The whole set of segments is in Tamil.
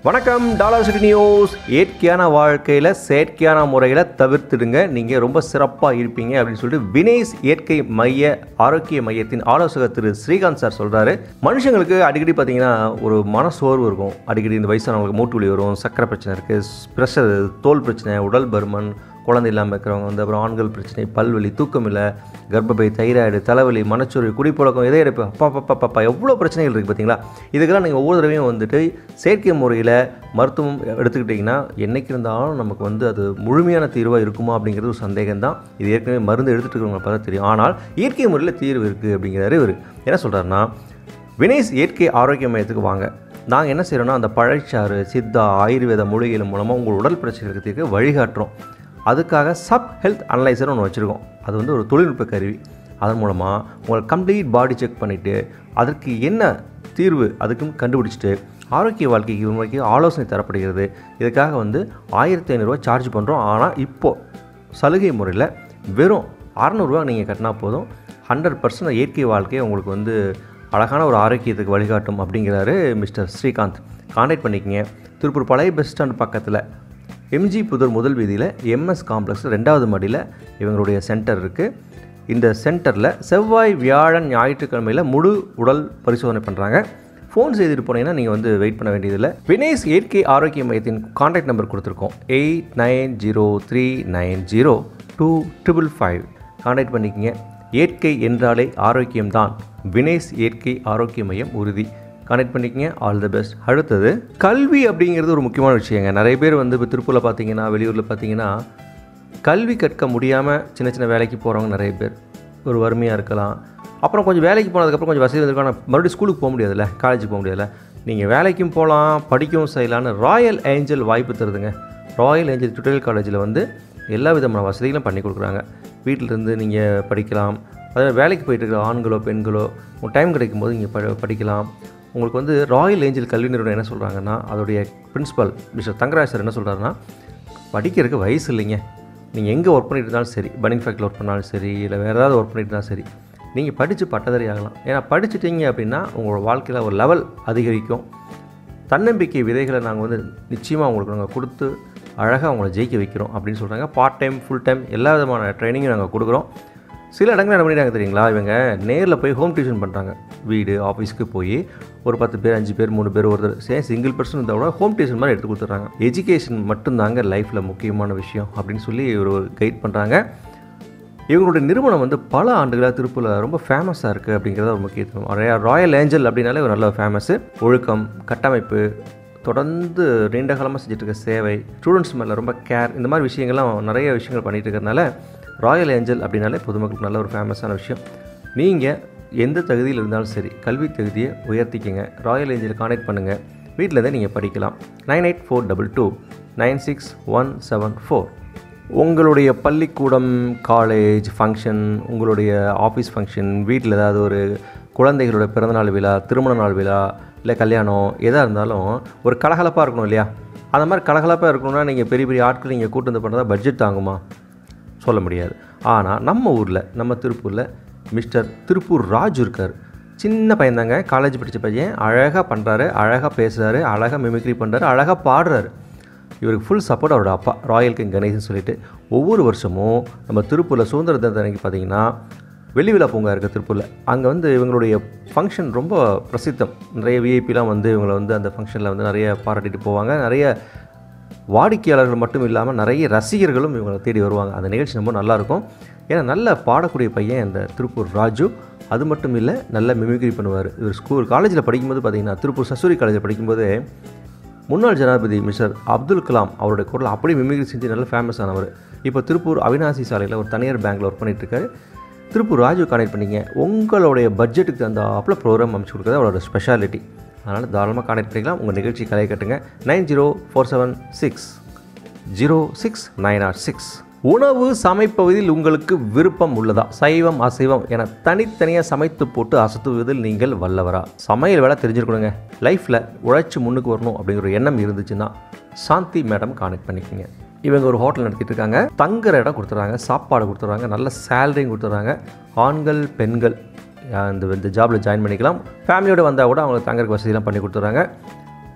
வணக்கம் டாலர் சிட்டி நியூஸ் இயற்கையான வாழ்க்கையில் செயற்கையான முறையில் தவிர்த்துடுங்க நீங்கள் ரொம்ப சிறப்பாக இருப்பீங்க அப்படின்னு சொல்லிட்டு வினேஷ் இயற்கை மைய ஆரோக்கிய மையத்தின் ஆலோசகர் திரு ஸ்ரீகாந்த் சார் சொல்கிறாரு மனுஷங்களுக்கு அடிக்கடி பார்த்தீங்கன்னா ஒரு மனசோர்வு இருக்கும் அடிக்கடி இந்த வயசானவங்களுக்கு மூட்டு வலி வரும் சக்கரை பிரச்சனை இருக்குது ப்ரெஷர் தோல் பிரச்சனை உடல் பருமன் குழந்தை இல்லாமல் இருக்கிறவங்க வந்து அப்புறம் ஆண்கள் பிரச்சனை பல்வலி தூக்கம் இல்லை கர்ப்பப்பை தைராய்டு தலைவலி மனச்சோர்வு குடிப்பழக்கம் இதய இறப்பு அப்பா அப்பா அப்பா எவ்வளோ பிரச்சனைகள் இருக்குது பார்த்தீங்களா இதுக்கெல்லாம் நீங்கள் ஒவ்வொரு தடவையும் வந்துட்டு செயற்கை முறையில் மருத்துவம் எடுத்துக்கிட்டிங்கன்னா என்னைக்கு இருந்தாலும் நமக்கு வந்து அது முழுமையான தீர்வாக இருக்குமா அப்படிங்கிறது ஒரு சந்தேகம் தான் இது ஏற்கனவே மருந்து எடுத்துகிட்டு இருக்கிறவங்க பார்த்தா தெரியும் ஆனால் இயற்கை முறையில் தீர்வு இருக்குது அப்படிங்கிறாரு இவர் என்ன சொல்கிறாருன்னா வினேஷ் இயற்கை ஆரோக்கிய மையத்துக்கு வாங்க நாங்கள் என்ன செய்கிறோன்னா அந்த பழச்சாறு சித்தா ஆயுர்வேத மூலிகைகள் மூலமாக உங்கள் உடல் பிரச்சனைகளுக்கு தீர்க்க வழிகாட்டுறோம் அதுக்காக சப் ஹெல்த் அனலைசர் ஒன்று வச்சுருக்கோம் அது வந்து ஒரு தொழில்நுட்ப கருவி அதன் மூலமாக உங்களை கம்ப்ளீட் பாடி செக் பண்ணிவிட்டு அதற்கு என்ன தீர்வு அதுக்குன்னு கண்டுபிடிச்சிட்டு ஆரோக்கிய வாழ்க்கைக்கு முறைக்கு ஆலோசனை தரப்படுகிறது இதுக்காக வந்து ஆயிரத்தி ஐநூறுரூவா சார்ஜ் பண்ணுறோம் ஆனால் இப்போது சலுகை முறையில் வெறும் அறநூறுவா நீங்கள் கட்டினா போதும் ஹண்ட்ரட் பர்சன்ட் இயற்கை வாழ்க்கையை உங்களுக்கு வந்து அழகான ஒரு ஆரோக்கியத்துக்கு வழிகாட்டும் அப்படிங்கிறாரு மிஸ்டர் ஸ்ரீகாந்த் கான்டாக்ட் பண்ணிக்கங்க திருப்பூர் பழைய பஸ் ஸ்டாண்ட் பக்கத்தில் எம்ஜி புதூர் முதல் வீதியில் எம்எஸ் காம்ப்ளெக்ஸ் ரெண்டாவது மாடியில் இவங்களுடைய சென்டர் இருக்குது இந்த சென்டரில் செவ்வாய் வியாழன் ஞாயிற்றுக்கிழமையில் முழு உடல் பரிசோதனை பண்ணுறாங்க ஃபோன் செய்துட்டு போனீங்கன்னா நீங்கள் வந்து வெயிட் பண்ண வேண்டியதில்லை வினேஷ் இயற்கை ஆரோக்கிய மையத்தின் கான்டாக்ட் நம்பர் கொடுத்துருக்கோம் eight nine zero three nine zero two triple five contact பண்ணிக்கங்க இயற்கை என்றாலே ஆரோக்கியம்தான் வினேஷ் இயற்கை ஆரோக்கிய மையம் உறுதி கனெக்ட் பண்ணிக்கங்க ஆல் தி பெஸ்ட் அடுத்தது கல்வி அப்படிங்கிறது ஒரு முக்கியமான விஷயங்க நிறைய பேர் வந்து இப்போ திருப்பூரில் பார்த்தீங்கன்னா வெளியூரில் பார்த்தீங்கன்னா கல்வி கற்க முடியாமல் சின்ன சின்ன வேலைக்கு போகிறவங்க நிறைய பேர் ஒரு வறுமையாக இருக்கலாம் அப்புறம் கொஞ்சம் வேலைக்கு போனதுக்கப்புறம் கொஞ்சம் வசதி வந்திருக்கும் ஆனால் மறுபடியும் ஸ்கூலுக்கு போக முடியாதுல்ல காலேஜுக்கு போக முடியாதுல்ல நீங்கள் வேலைக்கும் போகலாம் படிக்கவும் செய்யலான்னு ராயல் ஏஞ்சல் வாய்ப்பு தருதுங்க ராயல் ஏஞ்சல் டுட்டோரியல் காலேஜில் வந்து எல்லா விதமான வசதிகளும் பண்ணி கொடுக்குறாங்க வீட்டிலேருந்து நீங்கள் படிக்கலாம் அதாவது வேலைக்கு போயிட்டு இருக்கிற ஆண்களோ பெண்களோ உங்கள் டைம் கிடைக்கும் போது நீங்கள் ப படிக்கலாம் உங்களுக்கு வந்து ராயல் ஏஞ்சல் கல்வி நிறுவனம் என்ன சொல்கிறாங்கன்னா அதோடைய பிரின்ஸிபல் மிஸ்டர் தங்கராஜ் சார் என்ன சொல்கிறாருன்னா படிக்கிறதுக்கு வயசு இல்லைங்க நீங்கள் எங்கே ஒர்க் பண்ணிட்டு இருந்தாலும் சரி பனிங் ஃபேக்ட்ரியில் ஒர்க் பண்ணாலும் சரி இல்லை வேறு ஏதாவது ஒர்க் பண்ணிட்டு இருந்தாலும் சரி நீங்கள் படித்து பட்டதாரி ஆகலாம் ஏன்னா படிச்சிட்டிங்க அப்படின்னா உங்களோட வாழ்க்கையில் ஒரு லெவல் அதிகரிக்கும் தன்னம்பிக்கை விதைகளை நாங்கள் வந்து நிச்சயமாக உங்களுக்கு நாங்கள் கொடுத்து அழகாக அவங்கள ஜெயிக்க வைக்கிறோம் அப்படின்னு சொல்கிறாங்க பார்ட் டைம் ஃபுல் டைம் எல்லா விதமான ட்ரைனிங்கும் நாங்கள் கொடுக்குறோம் சில இடங்கள் என்ன பண்ணிட்டாங்க தெரியுங்களா இவங்க நேரில் போய் ஹோம் டியூஷன் பண்ணுறாங்க வீடு ஆஃபீஸ்க்கு போய் ஒரு பத்து பேர் அஞ்சு பேர் மூணு பேர் ஒருத்தர் சே சிங்கிள் பர்சன் இருந்தால் கூட ஹோம் டியூஷன் மாதிரி எடுத்து கொடுத்துட்றாங்க எஜுகேஷன் மட்டும்தாங்க லைஃப்பில் முக்கியமான விஷயம் அப்படின்னு சொல்லி ஒரு கைட் பண்ணுறாங்க இவங்களுடைய நிறுவனம் வந்து பல ஆண்டுகளாக திருப்பூரில் ரொம்ப ஃபேமஸாக இருக்குது அப்படிங்கிறத ஒரு முக்கியத்துவம் நிறையா ராயல் ஏஞ்சல் அப்படின்னாலே ஒரு நல்ல ஃபேமஸ்ஸு ஒழுக்கம் கட்டமைப்பு தொடர்ந்து நீண்ட காலமாக செஞ்சுட்டு இருக்க சேவை ஸ்டூடெண்ட்ஸ் மேலே ரொம்ப கேர் இந்த மாதிரி விஷயங்கள்லாம் நிறைய விஷயங்கள் பண்ணிகிட்டு இருக்கிறதுனால ராயல் ஏஞ்சல் அப்படின்னாலே பொதுமக்களுக்கு நல்ல ஒரு ஃபேமஸான விஷயம் நீங்கள் எந்த தகுதியில் இருந்தாலும் சரி கல்வி தகுதியை உயர்த்திக்கங்க ராயல் ஏஞ்சல் கான்டாக்ட் பண்ணுங்கள் வீட்டிலேருந்தே நீங்கள் படிக்கலாம் nine eight four double two nine six one seven four உங்களுடைய பள்ளிக்கூடம் காலேஜ் ஃபங்க்ஷன் உங்களுடைய ஆஃபீஸ் ஃபங்க்ஷன் வீட்டில் ஏதாவது ஒரு குழந்தைகளோட பிறந்தநாள் விழா திருமண நாள் விழா இல்லை கல்யாணம் எதாக இருந்தாலும் ஒரு கலகலப்பாக இருக்கணும் இல்லையா அந்த மாதிரி கலகலப்பாக இருக்கணும்னா நீங்கள் பெரிய பெரிய ஆட்கள் நீங்கள் கூட்டு வந்து பண்ணுறதா பட்ஜெட் தாங்குமா சொல்ல முடியாது ஆனால் நம்ம ஊரில் நம்ம திருப்பூரில் மிஸ்டர் திருப்பூர் ராஜு இருக்கார் சின்ன பையன்தாங்க காலேஜ் படித்த பையன் அழகாக பண்ணுறாரு அழகாக பேசுகிறாரு அழகாக மிமிக்ரி பண்ணுறாரு அழகாக பாடுறாரு இவருக்கு ஃபுல் சப்போர்ட் அவரோட அப்பா ராயல் கிங் கணேசன் சொல்லிட்டு ஒவ்வொரு வருஷமும் நம்ம திருப்பூரில் சுதந்திர தினத்தை அன்னைக்கு பார்த்தீங்கன்னா வெள்ளி விழா பூங்கா இருக்குது திருப்பூரில் அங்கே வந்து இவங்களுடைய ஃபங்க்ஷன் ரொம்ப பிரசித்தம் நிறைய விஐபிலாம் வந்து இவங்களை வந்து அந்த ஃபங்க்ஷனில் வந்து நிறைய பாராட்டிட்டு போவாங்க நிறைய வாடிக்கையாளர்கள் மட்டும் இல்லாமல் நிறைய ரசிகர்களும் இவங்களை தேடி வருவாங்க அந்த நிகழ்ச்சி ரொம்ப நல்லாயிருக்கும் ஏன்னா நல்ல பாடக்கூடிய பையன் இந்த திருப்பூர் ராஜு அது மட்டும் இல்லை நல்ல மிமிக்ரி பண்ணுவார் இவர் ஸ்கூல் காலேஜில் படிக்கும்போது பார்த்தீங்கன்னா திருப்பூர் சசூரி காலேஜில் படிக்கும்போது முன்னாள் ஜனாதிபதி மிஸ்டர் அப்துல் கலாம் அவருடைய குரல் அப்படியே மிமிக்ரி செஞ்சு நல்ல ஃபேமஸ் ஆனவர் இப்போ திருப்பூர் அவினாசி சாலையில் ஒரு தனியார் பேங்க்கில் ஒர்க் பண்ணிட்டு இருக்காரு திருப்பூர் ராஜு கனெக்ட் பண்ணிங்க உங்களுடைய பட்ஜெட்டுக்கு தகுந்த ஆப்பில் ப்ரோக்ராம் அமைச்சு கொடுக்குறது அவரோட ஸ்பெஷாலிட்டி அதனால் தாராளமாக கனெக்ட் பண்ணிக்கலாம் உங்கள் நிகழ்ச்சி கலையை கட்டுங்க nine zero four seven six zero six nine or six உணவு சமைப்பதில் உங்களுக்கு விருப்பம் உள்ளதா சைவம் அசைவம் என தனித்தனியாக சமைத்து போட்டு அசத்துவதில் நீங்கள் வல்லவரா சமையல் வேலை தெரிஞ்சிருக்கணுங்க லைஃப்பில் உழைச்சி முன்னுக்கு வரணும் அப்படிங்கிற ஒரு எண்ணம் இருந்துச்சுன்னா சாந்தி மேடம் கான்டெக்ட் பண்ணிக்கோங்க இவங்க ஒரு ஹோட்டல் நடத்திட்டு இருக்காங்க தங்குற இடம் கொடுத்துட்றாங்க சாப்பாடு கொடுத்துட்றாங்க நல்ல சேலரியும் கொடுத்துட்றாங்க ஆண்கள் பெண்கள் அஹ் இந்த இந்த ஜாபில் ஜாயின் பண்ணிக்கலாம் ஃபேமிலியோடு வந்தால் கூட அவங்களுக்கு தங்கறதுக்கு வசதியெல்லாம் பண்ணி கொடுத்துட்றாங்க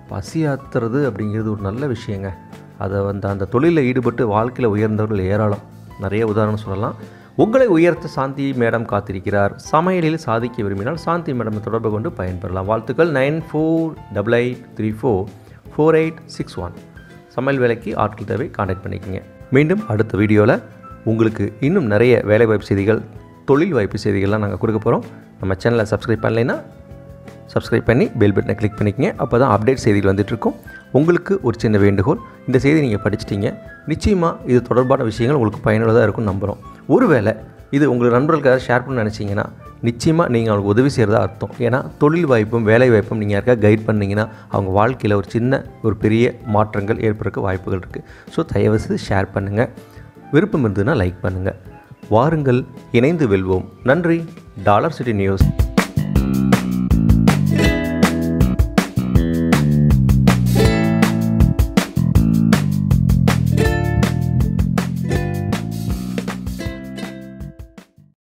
பசியாத்துறது அப்படிங்கிறது ஒரு நல்ல விஷயங்க அதை வந்து அந்த தொழிலில் ஈடுபட்டு வாழ்க்கையில் உயர்ந்தவர்கள் ஏராளம் நிறைய உதாரணம் சொல்லலாம் உங்களை உயர்த்த சாந்தி மேடம் காத்திருக்கிறார் சமையலில் சாதிக்க விரும்பினால் சாந்தி மேடம் தொடர்பு கொண்டு பயன்பெறலாம் வாழ்த்துக்கள் nine four double eight three four four eight six one சமையல் வேலைக்கு ஆட்கள் தேவை காண்டாக்ட் பண்ணிக்கோங்க மீண்டும் அடுத்த வீடியோவில் உங்களுக்கு இன்னும் நிறைய வேலைவாய்ப்பு செய்திகள் தொழில் வாய்ப்பு செய்திகள்லாம் நாங்கள் கொடுக்க போகிறோம் நம்ம சேனலை சப்ஸ்கிரைப் பண்ணலைன்னா சப்ஸ்கிரைப் பண்ணி பெல் பட்டனை கிளிக் பண்ணிக்கங்க அப்போ தான் அப்டேட் செய்திகள் வந்துட்டுருக்கும் உங்களுக்கு ஒரு சின்ன வேண்டுகோள் இந்த செய்தி நீங்கள் படிச்சிட்டீங்க நிச்சயமாக இது தொடர்பான விஷயங்கள் உங்களுக்கு பயனுள்ளதாக இருக்கும்னு நம்புகிறோம் ஒருவேளை இது உங்கள் நண்பர்களுக்காக ஷேர் பண்ண நினச்சிங்கன்னா நிச்சயமாக நீங்கள் அவங்களுக்கு உதவி செய்கிறதா அர்த்தம் ஏன்னா தொழில் வாய்ப்பும் வேலை வாய்ப்பும் நீங்கள் யாருக்காக கைட் பண்ணிங்கன்னா அவங்க வாழ்க்கையில் ஒரு சின்ன ஒரு பெரிய மாற்றங்கள் ஏற்படுறதுக்கு வாய்ப்புகள் இருக்குது ஸோ தயவுசெய்து ஷேர் பண்ணுங்கள் விருப்பம் இருந்ததுன்னா லைக் பண்ணுங்கள் வாருங்கள் இணைந்து வெல்வோம் நன்றி டாலர் சிட்டி நியூஸ்